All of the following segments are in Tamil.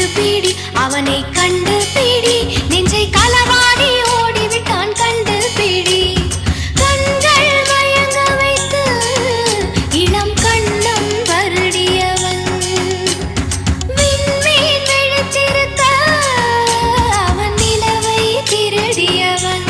பிடி அவனை கண்டு பிடி நெஞ்சை களவாடி ஓடிவிட்டான் கண்டு பிடி கண்கள் மயங்க வைத்து இளம் கண்ணம் வருடியவன் விண்மீன் விழித்திருக்க அவன் நிலவை திருடியவன்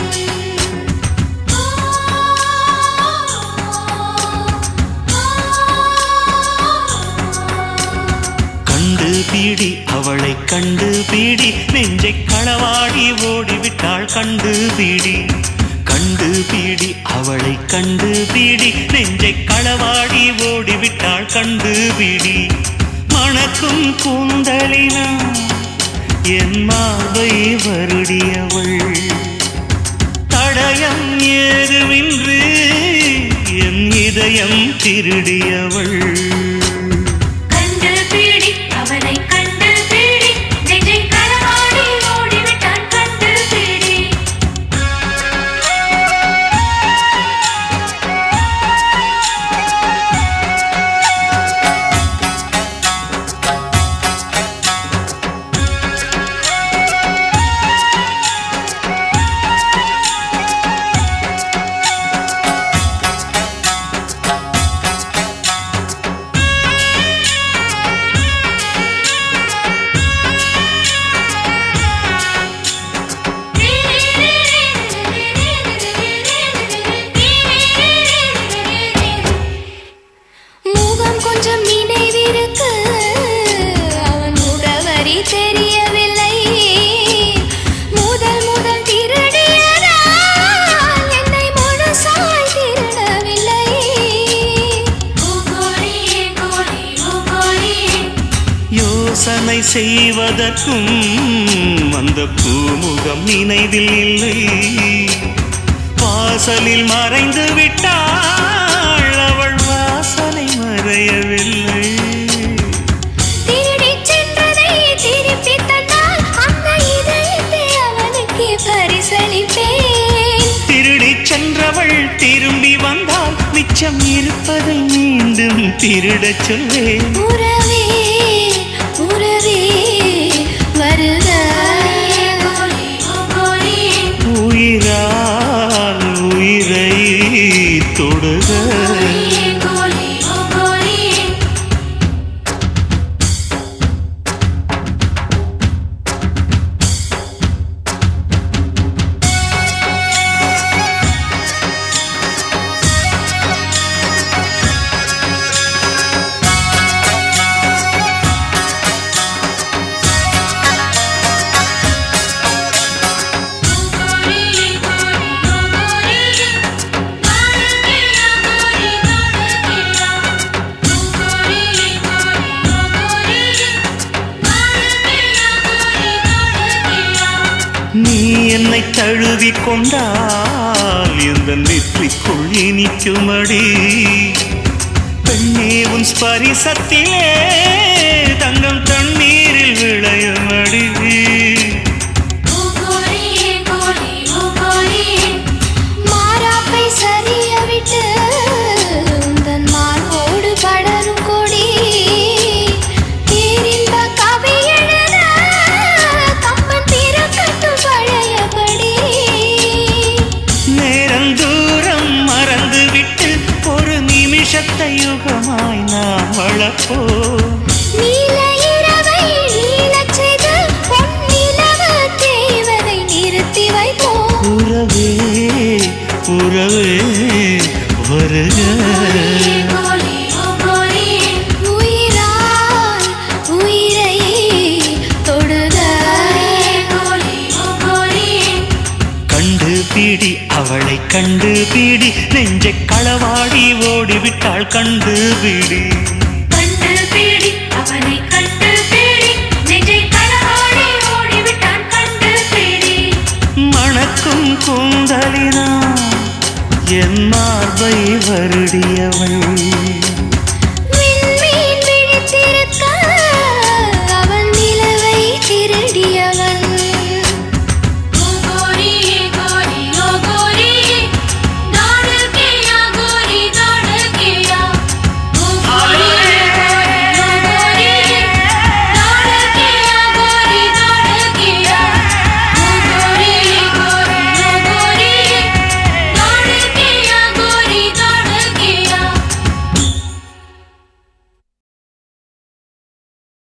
கண்டு பீடி அவளை கண்டு பீடி நெஞ்சை களவாடி ஓடிவிட்டாள் கண்டு பீடி கண்டு பீடி அவளை கண்டு பீடி நெஞ்சை களவாடி ஓடிவிட்டாள் கண்டு பீடி மணக்கும் கூந்தலினா என் மாவை வருடியவள் தடயம் ஏதுமின்றி என் இதயம் திருடியவள் கண்டு பீடி அவனை கண்டு பீடி நெஞ்சை களவாடி ஓடிவிட்டான் கண்டு பீடி முகம் கொஞ்சம் நினைவிருக்கு அவன் முகவரி தெரியவில்லை முதல் முதல் திருடியதால் என்னை முழுசாய் திருடவில்லை யோசனை செய்வதற்கும் அந்த பூமுகம் நினைவில் இல்லை வாசலில் மறைந்து விட்டாள் அவள் வாசனை மறையவில்லை திருடிச் சென்றதை திருப்பித் தந்தால் அந்த இதயத்தை அவனுக்கே பரிசளிப்பேன் திருடிச் சென்றவள் திரும்பி வந்தால் மிச்சம் இருப்பதை மீண்டும் திருடச் சொல்வேன் உறவே உறவே வருக உயிரால் உயிரை தொடுக நீ என்னை தழுவி கொண்டால் எந்த நெற்றிக்குள் இனிக்குமடி பெண்ணே உன் ஸ்பரிசத்திலே தங்கம் தண்ணீரில் விளையுமடி மாறாப்பை சரிய விட்டு உந்தன் மார்போடு படரும் கொடி பேரின்ப கவி எழுத கம்பன் திறக்கட்டும் பழையபடி நேரம் தூரம் மறந்துவிட்டு ஒரு நிமிஷத்தை யுகமாய் நாம் வளர்ப்போம் நீல இரவை நீலச் செய்து பொன்னிலவு தேவதை நிறுத்தி வைப்போம் உறவே உறவே வருக உயிரால் உயிரை தொடுக கண்டு பீடி அவளை கண்டு பீடி நெஞ்சை களவாடி ஓடிவிட்டாள் கண்டு பீடி கண்டு பீடி அவனை கண்டு பீடி நெஞ்சை களவாடி ஓடிவிட்டான் கண்டு பீடி மணக்கும் கூந்தலினா என் மார்பை வருடியவள்